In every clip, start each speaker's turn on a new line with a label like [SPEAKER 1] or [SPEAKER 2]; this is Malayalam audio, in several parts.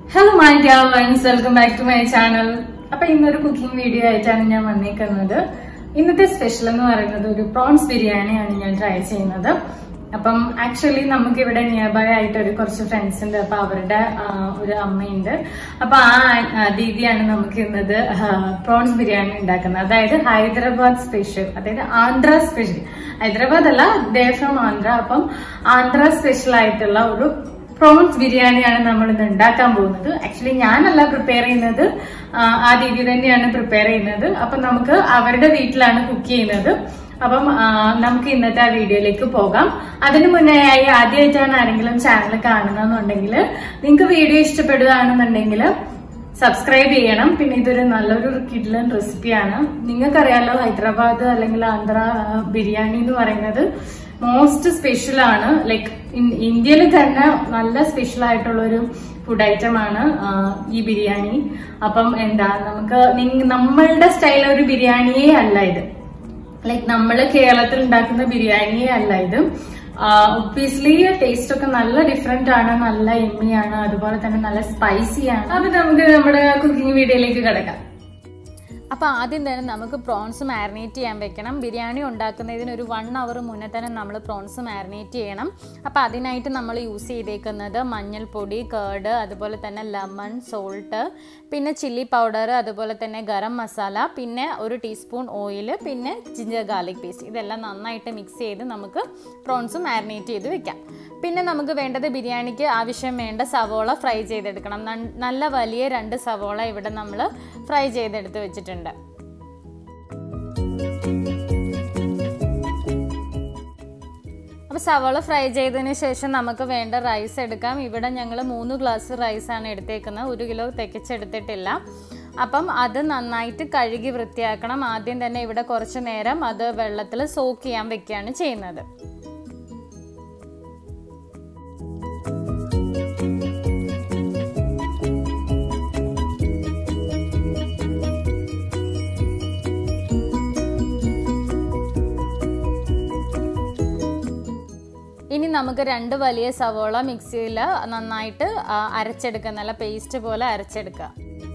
[SPEAKER 1] hello my dear friends welcome back to my channel അപ്പൊ ഇന്നൊരു കുക്കിംഗ് വീഡിയോ ആയിട്ടാണ് ഞാൻ വന്നേക്കുന്നത് ഇന്നത്തെ സ്പെഷ്യൽ എന്ന് പറയുന്നത് ഒരു പ്രോൺസ് ബിരിയാണിയാണ് ഞാൻ ട്രൈ ചെയ്യുന്നത് അപ്പം ആക്ച്വലി നമുക്ക് ഇവിടെ നിയർ ബൈ ആയിട്ട് ഒരു കുറച്ച് ഫ്രണ്ട്സ് ഉണ്ട് അപ്പൊ അവരുടെ ആ, ഒരു അമ്മയുണ്ട് അപ്പൊ ആ ആ, ദീദിയാണ് നമുക്ക് ഇന്നത് പ്രോൺസ് ബിരിയാണി ഉണ്ടാക്കുന്നത് അതായത് ഹൈദരാബാദ് സ്പെഷ്യൽ അതായത് ആന്ധ്ര സ്പെഷ്യൽ ഹൈദരാബാദ് അല്ല ദേ ഫ്രം ആന്ധ്ര അപ്പം ആന്ധ്ര സ്പെഷ്യൽ ആയിട്ടുള്ള ഒരു പ്രോൺസ് ബിരിയാണിയാണ് നമ്മൾ ഇന്ന് ഉണ്ടാക്കാൻ പോകുന്നത് ആക്ച്വലി ഞാനല്ല പ്രിപ്പയർ ചെയ്യുന്നത് ആ, ആ ദീദി തന്നെയാണ് പ്രിപ്പയർ ചെയ്യുന്നത് അപ്പൊ നമുക്ക് അവരുടെ വീട്ടിലാണ് കുക്ക് ചെയ്യുന്നത് അപ്പം ആ, നമുക്ക് ഇന്നത്തെ ആ വീഡിയോയിലേക്ക് പോകാം അതിനു മുന്നേ ആയി ആദ്യമായിട്ടാണ് ആരെങ്കിലും ചാനൽ കാണുന്നതെന്നുണ്ടെങ്കിൽ നിങ്ങൾക്ക് വീഡിയോ ഇഷ്ടപ്പെടുകയാണെന്നുണ്ടെങ്കിൽ സബ്സ്ക്രൈബ് ചെയ്യണം പിന്നെ ഇതൊരു നല്ലൊരു കിഡ്ലൻ റെസിപ്പിയാണ് നിങ്ങൾക്കറിയാലോ ഹൈദരാബാദ് അല്ലെങ്കിൽ ആന്ധ്ര ആ, ബിരിയാണി എന്ന് പറയുന്നത് മോസ്റ്റ് സ്പെഷ്യൽ ആണ് ലൈക്ക് ഇന്ത്യയിൽ തന്നെ നല്ല സ്പെഷ്യൽ ആയിട്ടുള്ള ഒരു ഫുഡ് ഐറ്റം ആണ് ആ, ഈ ബിരിയാണി അപ്പം എന്താ നമുക്ക് നിങ്ങ- നമ്മളുടെ സ്റ്റൈൽ ഒരു ബിരിയാണിയേ അല്ല ഇത് ലൈക്ക് നമ്മൾ കേരളത്തിൽ ഉണ്ടാക്കുന്ന ബിരിയാണിയേ അല്ല ഇത് ഒബ്വിയസ്ലി ടേസ്റ്റ് ഒക്കെ നല്ല ഡിഫറെന്റ് ആണ് നല്ല എമ്മിയാണ് അതുപോലെ തന്നെ നല്ല സ്പൈസി ആണ് അപ്പൊ നമുക്ക് നമ്മുടെ കുക്കിംഗ് വീഡിയോയിലേക്ക് കിടക്കാം
[SPEAKER 2] അപ്പോൾ ആദ്യം തന്നെ നമുക്ക് പ്രോൺസ് മാരിനേറ്റ് ചെയ്യാൻ വെക്കണം ബിരിയാണി ഉണ്ടാക്കുന്നതിന് ഒരു വൺ അവർ മുന്നേ തന്നെ നമ്മൾ പ്രോൺസ് മാരിനേറ്റ് ചെയ്യണം അപ്പോൾ അതിനായിട്ട് നമ്മൾ യൂസ് ചെയ്തേക്കുന്നത് മഞ്ഞൾപ്പൊടി കേർഡ് അതുപോലെ തന്നെ ലെമൺ സോൾട്ട് പിന്നെ ചില്ലി പൗഡർ അതുപോലെ തന്നെ ഗരം മസാല പിന്നെ ഒരു ടീസ്പൂൺ ഓയിൽ പിന്നെ ജിഞ്ചർ ഗാർലിക് പേസ്റ്റ് ഇതെല്ലാം നന്നായിട്ട് മിക്സ് ചെയ്ത് നമുക്ക് പ്രോൺസ് മാരിനേറ്റ് ചെയ്ത് വെക്കാം പിന്നെ നമുക്ക് വേണ്ടത് ബിരിയാണിക്ക് ആവശ്യം വേണ്ട സവോള ഫ്രൈ ചെയ്തെടുക്കണം നൻ- നല്ല വലിയ രണ്ട് സവോള ഇവിടെ നമ്മൾ ഫ്രൈ ചെയ്തെടുത്ത് വെച്ചിട്ടുണ്ട് അപ്പോൾ സവോള ഫ്രൈ ചെയ്തതിന് ശേഷം നമുക്ക് വേണ്ട റൈസ് എടുക്കാം ഇവിടെ ഞങ്ങൾ മൂന്ന് ഗ്ലാസ് റൈസാണ് എടുത്തേക്കുന്നത് ഒരു കിലോ തികച്ചെടുത്തിട്ടില്ല അപ്പം അത് നന്നായിട്ട് കഴുകി വൃത്തിയാക്കണം ആദ്യം തന്നെ ഇവിടെ കുറച്ച് നേരം അത് വെള്ളത്തിൽ സോക്ക് ചെയ്യാൻ വെക്കുകയാണ് ചെയ്യുന്നത് ഇനി നമുക്ക് രണ്ട് വലിയ സവോള മിക്സിയിൽ നന്നായിട്ട് ആ, അരച്ചെടുക്കുക നല്ല പേസ്റ്റ് പോലെ അരച്ചെടുക്കുക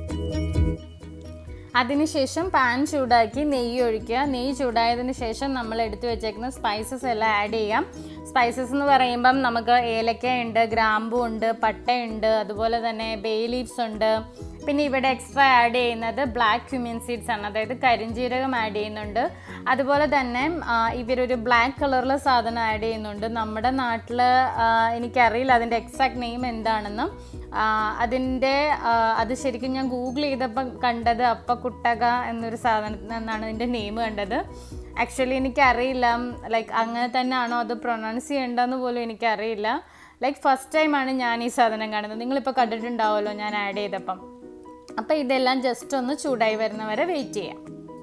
[SPEAKER 2] അതിനുശേഷം പാൻ ചൂടാക്കി നെയ്യ് ഒഴിക്കുക നെയ്യ് ചൂടായതിന് ശേഷം നമ്മൾ എടുത്തു വെച്ചേക്കുന്ന സ്പൈസസ് എല്ലാം ആഡ് ചെയ്യാം സ്പൈസസ് എന്ന് പറയുമ്പം നമുക്ക് ഏലക്ക ഉണ്ട് ഗ്രാമ്പു ഉണ്ട് പട്ടയുണ്ട് അതുപോലെ തന്നെ ബേ ലീവ്സ് ഉണ്ട് പിന്നെ ഇവിടെ എക്സ്ട്രാ ആഡ് ചെയ്യുന്നത് ബ്ലാക്ക് ക്യുമിൻ സീഡ്സ് ആണ് അതായത് കരിഞ്ജീരകം ആഡ് ചെയ്യുന്നുണ്ട് അതുപോലെ തന്നെ ആ, ഇവരൊരു ബ്ലാക്ക് കളറിലെ സാധനം ആഡ് ചെയ്യുന്നുണ്ട് നമ്മുടെ നാട്ടിൽ എനിക്കറിയില്ല അതിൻ്റെ എക്സാക്ട് നെയിം എന്താണെന്ന് ആ, അതിൻ്റെ ആ, അത് ശരിക്കും ഞാൻ ഗൂഗിൾ ചെയ്തപ്പം കണ്ടത് അപ്പ കുട്ടക എന്നൊരു സാധനത്തിൽ നിന്നാണ് ഇതിൻ്റെ നെയിം കണ്ടത് ആക്ച്വലി എനിക്കറിയില്ല ലൈക്ക് അങ്ങനെ തന്നെ ആണോ അത് പ്രൊനൗൺസ് ചെയ്യേണ്ടതെന്ന് പോലും എനിക്കറിയില്ല ലൈക്ക് ഫസ്റ്റ് ടൈമാണ് ഞാൻ ഈ സാധനം കാണുന്നത് നിങ്ങളിപ്പോൾ കണ്ടിട്ടുണ്ടാവുമല്ലോ ഞാൻ ആഡ് ചെയ്തപ്പം അപ്പോൾ ഇതെല്ലാം ജസ്റ്റ് ഒന്ന് ചൂടായി വരുന്നവരെ വെയിറ്റ് ചെയ്യാം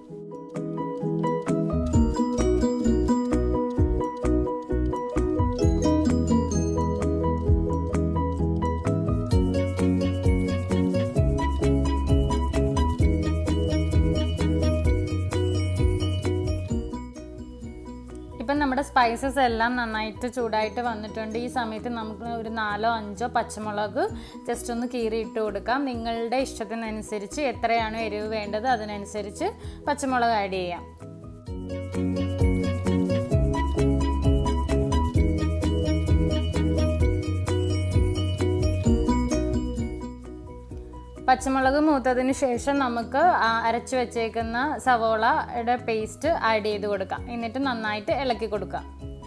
[SPEAKER 2] ഇപ്പം നമ്മുടെ സ്പൈസസ് എല്ലാം നന്നായിട്ട് ചൂടായിട്ട് വന്നിട്ടുണ്ട് ഈ സമയത്ത് നമുക്ക് ഒരു നാലോ അഞ്ചോ പച്ചമുളക് ജസ്റ്റ് ഒന്ന് കീറി ഇട്ട് കൊടുക്കാം നിങ്ങളുടെ ഇഷ്ടത്തിനനുസരിച്ച് എത്രയാണോ എരിവ് വേണ്ടത് അതിനനുസരിച്ച് പച്ചമുളക് ആഡ് ചെയ്യാം പച്ചമുളക് മൂത്തതിന് ശേഷം നമുക്ക് ആ അരച്ച് വെച്ചേക്കുന്ന സവോളയുടെ പേസ്റ്റ് ആഡ് ചെയ്ത് കൊടുക്കാം എന്നിട്ട് നന്നായിട്ട് ഇളക്കി കൊടുക്കാം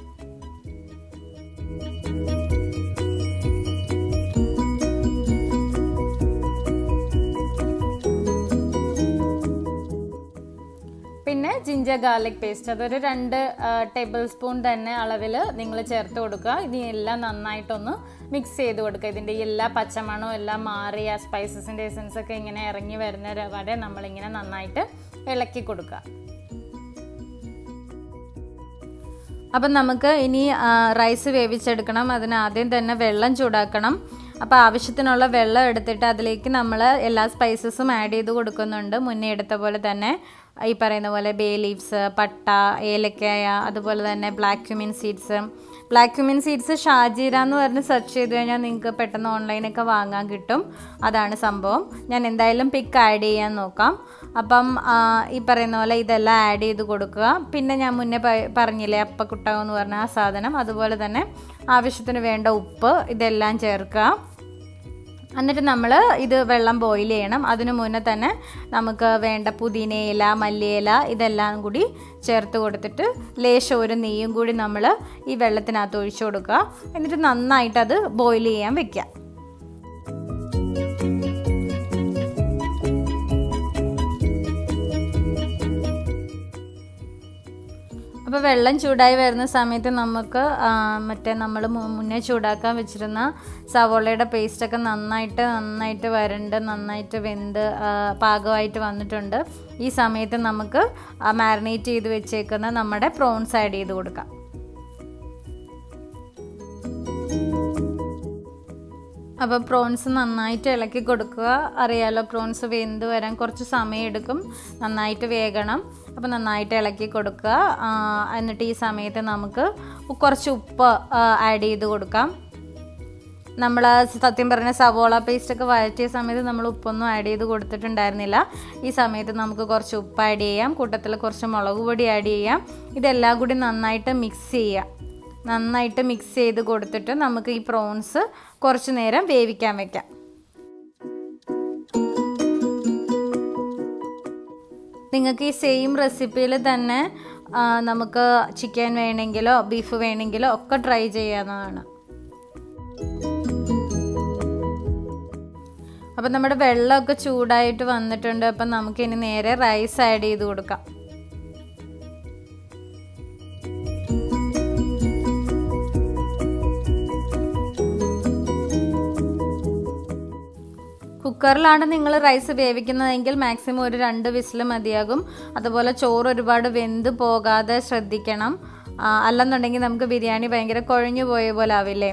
[SPEAKER 2] പിന്നെ ജിഞ്ചർ ഗാർലിക് പേസ്റ്റ് അതൊരു രണ്ട് ടേബിൾ സ്പൂൺ തന്നെ അളവിൽ നിങ്ങൾ ചേർത്ത് കൊടുക്കുക ഇതിനെല്ലാം നന്നായിട്ടൊന്ന് മിക്സ് ചെയ്ത് കൊടുക്കുക ഇതിൻ്റെ ഈ എല്ലാ പച്ചമണവും എല്ലാം മാറി ആ സ്പൈസസിൻ്റെ എസൻസ് ഒക്കെ ഇങ്ങനെ ഇറങ്ങി വരുന്ന വരെ നമ്മളിങ്ങനെ നന്നായിട്ട് ഇളക്കി കൊടുക്കുക അപ്പം നമുക്ക് ഇനി ആ, റൈസ് വേവിച്ചെടുക്കണം അതിന് ആദ്യം തന്നെ വെള്ളം ചൂടാക്കണം അപ്പോൾ ആവശ്യത്തിനുള്ള വെള്ളം എടുത്തിട്ട് അതിലേക്ക് നമ്മൾ എല്ലാ സ്പൈസസും ആഡ് ചെയ്ത് കൊടുക്കുന്നുണ്ട് മുന്നേ എടുത്ത പോലെ തന്നെ ഈ പറയുന്ന പോലെ ബേ ലീവ്സ് പട്ട ഏലക്കായ അതുപോലെ തന്നെ black cumin seeds black cumin seeds ഷാജീര എന്ന് പറഞ്ഞ് സെർച്ച് ചെയ്ത് കഴിഞ്ഞാൽ നിങ്ങൾക്ക് പെട്ടെന്ന് ഓൺലൈനൊക്കെ വാങ്ങാൻ കിട്ടും അതാണ് സംഭവം ഞാൻ എന്തായാലും പിക്ക് ആഡ് ചെയ്യാൻ നോക്കാം അപ്പം ആ, ഈ പറയുന്ന പോലെ ഇതെല്ലാം ആഡ് ചെയ്ത് കൊടുക്കുക പിന്നെ ഞാൻ മുന്നേ പ- പറഞ്ഞില്ലേ അപ്പക്കുട്ടകം എന്ന് പറഞ്ഞ ആ സാധനം അതുപോലെ തന്നെ ആവശ്യത്തിന് വേണ്ട ഉപ്പ് ഇതെല്ലാം ചേർക്കുക എന്നിട്ട് നമ്മൾ ഇത് വെള്ളം ബോയിൽ ചെയ്യണം അതിനു മുന്നേ തന്നെ നമുക്ക് വേണ്ട പുതിനയില മല്ലിയില ഇതെല്ലാം കൂടി ചേർത്ത് കൊടുത്തിട്ട് ലേശം ഒരു നെയ്യും കൂടി നമ്മൾ ഈ വെള്ളത്തിനകത്ത് ഒഴിച്ചു കൊടുക്കുക എന്നിട്ട് നന്നായിട്ട് അത് ബോയിൽ ചെയ്യാൻ വെക്കുക അപ്പോൾ വെള്ളം ചൂടായി വരുന്ന സമയത്ത് നമുക്ക് ആ, മറ്റേ നമ്മൾ മുന്നേ ചൂടാക്കാൻ വെച്ചിരുന്ന സവോളയുടെ പേസ്റ്റൊക്കെ നന്നായിട്ട് നന്നായിട്ട് വരണ്ട് നന്നായിട്ട് വെന്ത് ആ, പാകമായിട്ട് വന്നിട്ടുണ്ട് ഈ സമയത്ത് നമുക്ക് മാരിനേറ്റ് ചെയ്ത് വെച്ചേക്കുന്ന നമ്മുടെ പ്രോൺസ് ആഡ് ചെയ്ത് കൊടുക്കാം അപ്പോൾ പ്രോൺസ് നന്നായിട്ട് ഇളക്കി കൊടുക്കുക അറിയാലോ പ്രോൺസ് വെന്ത് വരാൻ കുറച്ച് സമയം എടുക്കും നന്നായിട്ട് വേകണം അപ്പോൾ നന്നായിട്ട് ഇളക്കി കൊടുക്കുക ആ, എന്നിട്ട് ഈ സമയത്ത് നമുക്ക് കുറച്ച് ഉപ്പ് ആഡ് ചെയ്ത് കൊടുക്കാം നമ്മൾ സത്യം പറഞ്ഞ സവോള പേസ്റ്റൊക്കെ വഴറ്റിയ സമയത്ത് നമ്മൾ ഉപ്പൊന്നും ആഡ് ചെയ്ത് കൊടുത്തിട്ടുണ്ടായിരുന്നില്ല ഈ സമയത്ത് നമുക്ക് കുറച്ച് ഉപ്പ് ആഡ് ചെയ്യാം കൂട്ടത്തിൽ കുറച്ച് മുളക് പൊടി ആഡ് ചെയ്യാം ഇതെല്ലാം കൂടി നന്നായിട്ട് മിക്സ് ചെയ്യാം നന്നായിട്ട് മിക്സ് ചെയ്ത് കൊടുത്തിട്ട് നമുക്ക് ഈ പ്രോൺസ് കുറച്ച് നേരം വേവിക്കാൻ വെക്കാം നിങ്ങൾക്ക് ഈ സെയിം റെസിപ്പിയിൽ തന്നെ ആ, നമുക്ക് ചിക്കൻ വേണമെങ്കിലോ ബീഫ് വേണമെങ്കിലോ ഒക്കെ ട്രൈ ചെയ്യാവുന്നതാണ് അപ്പം നമ്മുടെ വെള്ളമൊക്കെ ചൂടായിട്ട് വന്നിട്ടുണ്ട് അപ്പം നമുക്ക് ഇനി നേരെ റൈസ് ആഡ് ചെയ്ത് കൊടുക്കാം കുക്കറിലാണ് നിങ്ങൾ റൈസ് വേവിക്കുന്നതെങ്കിൽ മാക്സിമം ഒരു രണ്ട് വിസിൽ മതിയാകും അതുപോലെ ചോറ് ഒരുപാട് വെന്ത് പോകാതെ ശ്രദ്ധിക്കണം ആ, അല്ലെന്നുണ്ടെങ്കിൽ നമുക്ക് ബിരിയാണി ഭയങ്കര കുഴഞ്ഞു പോയ പോലെ ആവില്ലേ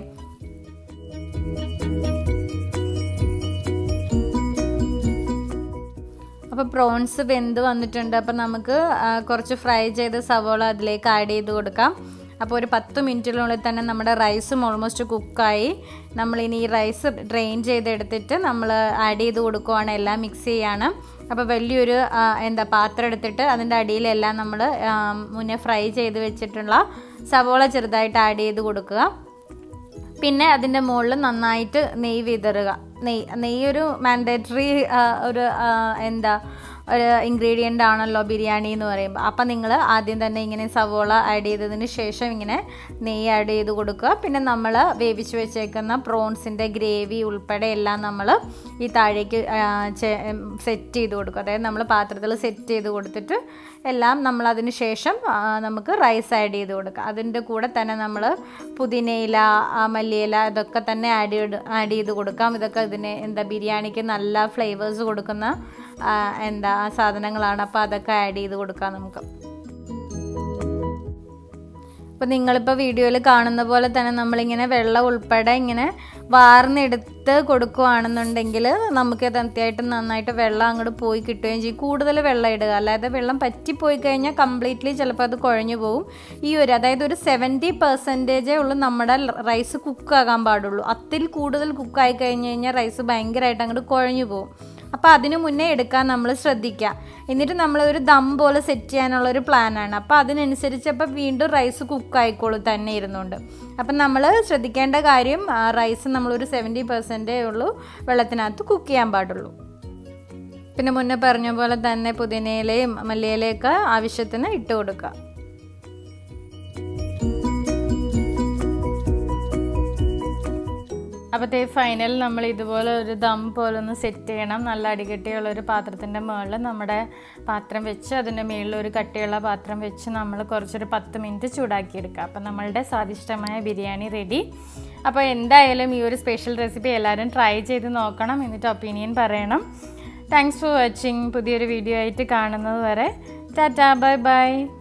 [SPEAKER 2] അപ്പോൾ പ്രോൺസ് വെന്ത് വന്നിട്ടുണ്ട് അപ്പോൾ നമുക്ക് ആ, കുറച്ച് ഫ്രൈ ചെയ്ത സവോള അതിലേക്ക് ആഡ് ചെയ്ത് കൊടുക്കാം അപ്പോൾ ഒരു പത്ത് മിനിറ്റിനുള്ളിൽ തന്നെ നമ്മുടെ റൈസും ഓൾമോസ്റ്റ് കുക്കായി നമ്മളിനി ഈ റൈസ് ഡ്രെയിൻ ചെയ്തെടുത്തിട്ട് നമ്മൾ ആഡ് ചെയ്ത് കൊടുക്കുവാണ് എല്ലാം മിക്സ് ചെയ്യാണ് അപ്പോൾ വലിയൊരു ആ, എന്താ പാത്രം എടുത്തിട്ട് അതിൻ്റെ അടിയിലെല്ലാം നമ്മൾ മുന്നേ ഫ്രൈ ചെയ്ത് വെച്ചിട്ടുള്ള സവോള ചെറുതായിട്ട് ആഡ് ചെയ്ത് കൊടുക്കുക പിന്നെ അതിൻ്റെ മുകളിൽ നന്നായിട്ട് നെയ്യ് വിതറുക നെയ്യ് നെയ്യ് ഒരു മാൻഡേറ്ററി ഒരു ആ, എന്താ ഒരു ഇൻഗ്രീഡിയൻ്റ് ആണല്ലോ ബിരിയാണി എന്ന് പറയുമ്പോൾ അപ്പം നിങ്ങൾ ആദ്യം തന്നെ ഇങ്ങനെ സവോള ആഡ് ചെയ്തതിന് ശേഷം ഇങ്ങനെ നെയ്യ് ആഡ് ചെയ്ത് കൊടുക്കുക പിന്നെ നമ്മൾ വേവിച്ച് വെച്ചേക്കുന്ന പ്രോൺസിൻ്റെ ഗ്രേവി ഉൾപ്പെടെ എല്ലാം നമ്മൾ ഈ താഴേക്ക് സെറ്റ് ചെയ്ത് കൊടുക്കുക അതായത് നമ്മൾ പാത്രത്തിൽ സെറ്റ് ചെയ്ത് കൊടുത്തിട്ട് എല്ലാം നമ്മൾ അതിന് ശേഷം ആ, നമുക്ക് റൈസ് ആഡ് ചെയ്ത് കൊടുക്കുക അതിൻ്റെ കൂടെ തന്നെ നമ്മൾ പുതിനയില ആ, മല്ലിയില ഇതൊക്കെ തന്നെ ആഡ് ചെയ്ത് ആഡ് ചെയ്ത് കൊടുക്കാം ഇതൊക്കെ ഇതിന് എന്താ ബിരിയാണിക്ക് നല്ല ഫ്ലേവേഴ്സ് കൊടുക്കുന്ന ആ, എന്താ സാധനങ്ങളാണ് അപ്പോൾ അതൊക്കെ ആഡ് ചെയ്ത് കൊടുക്കാം നമുക്ക് അപ്പോൾ നിങ്ങളിപ്പോൾ വീഡിയോയിൽ കാണുന്ന പോലെ തന്നെ നമ്മളിങ്ങനെ വെള്ളം ഉൾപ്പെടെ ഇങ്ങനെ വാർന്നെടുത്ത് കൊടുക്കുകയാണെന്നുണ്ടെങ്കിൽ നമുക്ക് ഇത് അത്യാവശ്യം നന്നായിട്ട് വെള്ളം അങ്ങോട്ട് പോയി കിട്ടുകയും ചെയ്യും കൂടുതൽ വെള്ളം ഇടുക അല്ലാതെ വെള്ളം പറ്റിപ്പോയി കഴിഞ്ഞാൽ കംപ്ലീറ്റ്ലി ചിലപ്പോൾ അത് കുഴഞ്ഞു പോകും ഈ ഒരു അതായത് ഒരു സെവൻറ്റി പെർസെൻറ്റേജേ ഉള്ളൂ നമ്മുടെ റൈസ് കുക്കാകാൻ പാടുള്ളൂ അതിൽ കൂടുതൽ കുക്കായി കഴിഞ്ഞ് കഴിഞ്ഞാൽ റൈസ് ഭയങ്കരമായിട്ട് അങ്ങോട്ട് കുഴഞ്ഞു പോകും അപ്പോൾ അതിനു മുന്നേ എടുക്കാൻ നമ്മൾ ശ്രദ്ധിക്കുക എന്നിട്ട് നമ്മൾ ഒരു ദം പോലെ സെറ്റ് ചെയ്യാനുള്ള ഒരു പ്ലാനാണ് അപ്പോൾ അതിനനുസരിച്ച് അപ്പോൾ വീണ്ടും റൈസ് കുക്ക് ആയിക്കോളും തന്നെ ഇരുന്നുകൊണ്ട് അപ്പം നമ്മൾ ശ്രദ്ധിക്കേണ്ട കാര്യം ആ, റൈസ് നമ്മളൊരു സെവൻറ്റി പെർസെൻറ്റേ ഉള്ളൂ വെള്ളത്തിനകത്ത് കുക്ക് ചെയ്യാൻ പാടുള്ളൂ പിന്നെ മുന്നേ പറഞ്ഞ പോലെ തന്നെ പുതിനയിലയും മല്ലിയിലയൊക്കെ ആവശ്യത്തിന് ഇട്ട് കൊടുക്കുക അപ്പോഴത്തെ ഫൈനൽ നമ്മൾ ഇതുപോലെ ഒരു ദം പോലെ ഒന്ന് സെറ്റ് ചെയ്യണം നല്ല അടികട്ടിയുള്ള ഒരു പാത്രത്തിൻ്റെ മുകളിൽ നമ്മുടെ പാത്രം വെച്ച് അതിൻ്റെ മുകളിൽ ഒരു കട്ടിയുള്ള പാത്രം വെച്ച് നമ്മൾ കുറച്ചൊരു പത്ത് മിനിറ്റ് ചൂടാക്കിയെടുക്കുക അപ്പം നമ്മളുടെ സ്വാദിഷ്ടമായ ബിരിയാണി റെഡി അപ്പോൾ എന്തായാലും ഈ ഒരു സ്പെഷ്യൽ റെസിപ്പി എല്ലാവരും ട്രൈ ചെയ്ത് നോക്കണം എന്നിട്ട് ഒപ്പീനിയൻ പറയണം താങ്ക്സ് ഫോർ വാച്ചിങ് പുതിയൊരു വീഡിയോ ആയിട്ട് കാണുന്നത് വരെ ടാറ്റാ ബൈ ബൈ